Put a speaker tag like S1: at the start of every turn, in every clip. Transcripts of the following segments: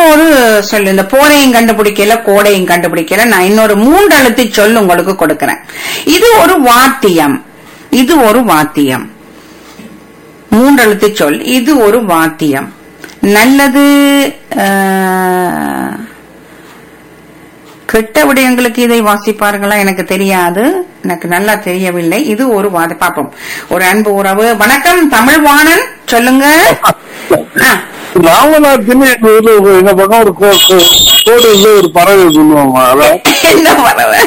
S1: ஒரு சொல் இந்த போரையும் கண்டுபிடிக்கல கோடையும் கண்டுபிடிக்கல நான் இன்னொரு மூன்று எழுத்து சொல் உங்களுக்கு கொடுக்கிறேன் இது ஒரு வாத்தியம் இது ஒரு வாத்தியம் மூன்று எழுத்து சொல் இது ஒரு வாத்தியம் நல்லது ஆஹ், கெட்ட விடயங்களுக்கு இதை வாசிப்பார்களா எனக்கு தெரியாது எனக்கு நல்லா தெரியவில்லை இது ஒரு வாத பாப்போம் ஒரு அன்பு உறவு வணக்கம் தமிழ்வாணன் சொல்லுங்க ஆ,
S2: ராமநாத்தின்னு எங்க ஊர்ல ஒரு- எங்க பக்கம் ஒரு கோ- கோ- கோடு வந்து ஒரு பறவை சொல்லுவாங்க அதான்
S1: என்ன பறவை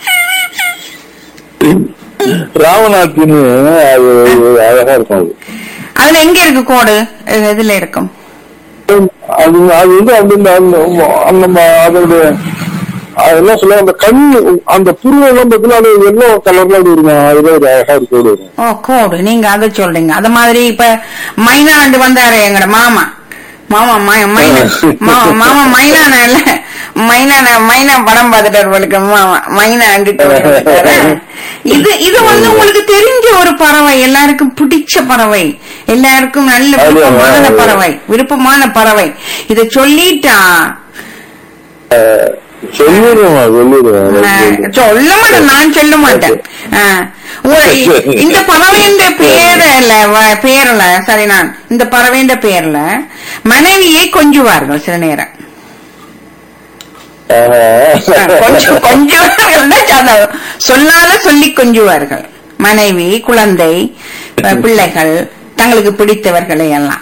S2: ராமநாத்தின்னு அது அழகா இருக்கும் அது
S1: அதுல எங்க இருக்கு கோடு இது எதுல இருக்கும்
S2: அது அது வந்து அந்த அந்த அந்த அதோட அது என்ன சொல்ல அந்த கண் அந்த புருவெல்லாம் பார்த்தீங்கன்னா அது எல்லோ கலர்ல அது இருக்கும் அதுல ஒரு அழகா ஒரு கோடு வரும்
S1: ஓ கோடு நீங்க அதை சொல்றீங்க அது மாதிரி இப்ப மைனாண்டு வந்தாரு எங்கட மாமா மாமா மை- மைனா மாமா மாமா மைனான இல்ல மைனான மைனா படம் பார்த்துட்டாரு உங்களுக்கு மாமா மைனாண்டுட்டு வந்துட்டாரு. இது இது வந்து உங்களுக்கு தெரிஞ்ச ஒரு பறவை எல்லாருக்கும் பிடிச்ச பறவை எல்லாருக்கும் நல்ல
S2: அது,
S1: விருப்பமான
S2: அது.
S1: பறவை விருப்பமான பறவை இத சொல்லிட்டா
S2: சொல்லிடுவேன் சொல்லிடுவேன்
S1: ஆஹ், சொல்ல மாட்டேன் நான் சொல்ல மாட்டேன் ஆஹ், உங்க- இந்த பறவையின் பேர் இல்ல வ- பேர்ல சரி நான் இந்த பறவையின் பேர்ல மனைவியை கொஞ்சுவார்கள் சில நேரம் ஆஹ், கொஞ்சம் கொஞ்சுவார்கள் தான் சொல்ல- சொல்லாத சொல்லி கொஞ்சுவார்கள் மனைவி குழந்தை அஹ், பிள்ளைகள் தங்களுக்கு பிடித்தவர்களை எல்லாம்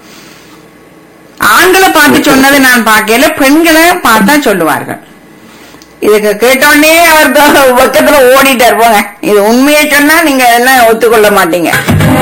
S1: ஆண்களை பார்த்து சொன்னது நான் பார்க்கல பெண்களை பார்த்தா சொல்லுவார்கள் இதுக்கு கேட்டோடனே அவர் பக்கத்துல ஓடிட்டார் போங்க இது உண்மையை சொன்னா நீங்க எல்லாம் ஒத்துக்கொள்ள மாட்டீங்க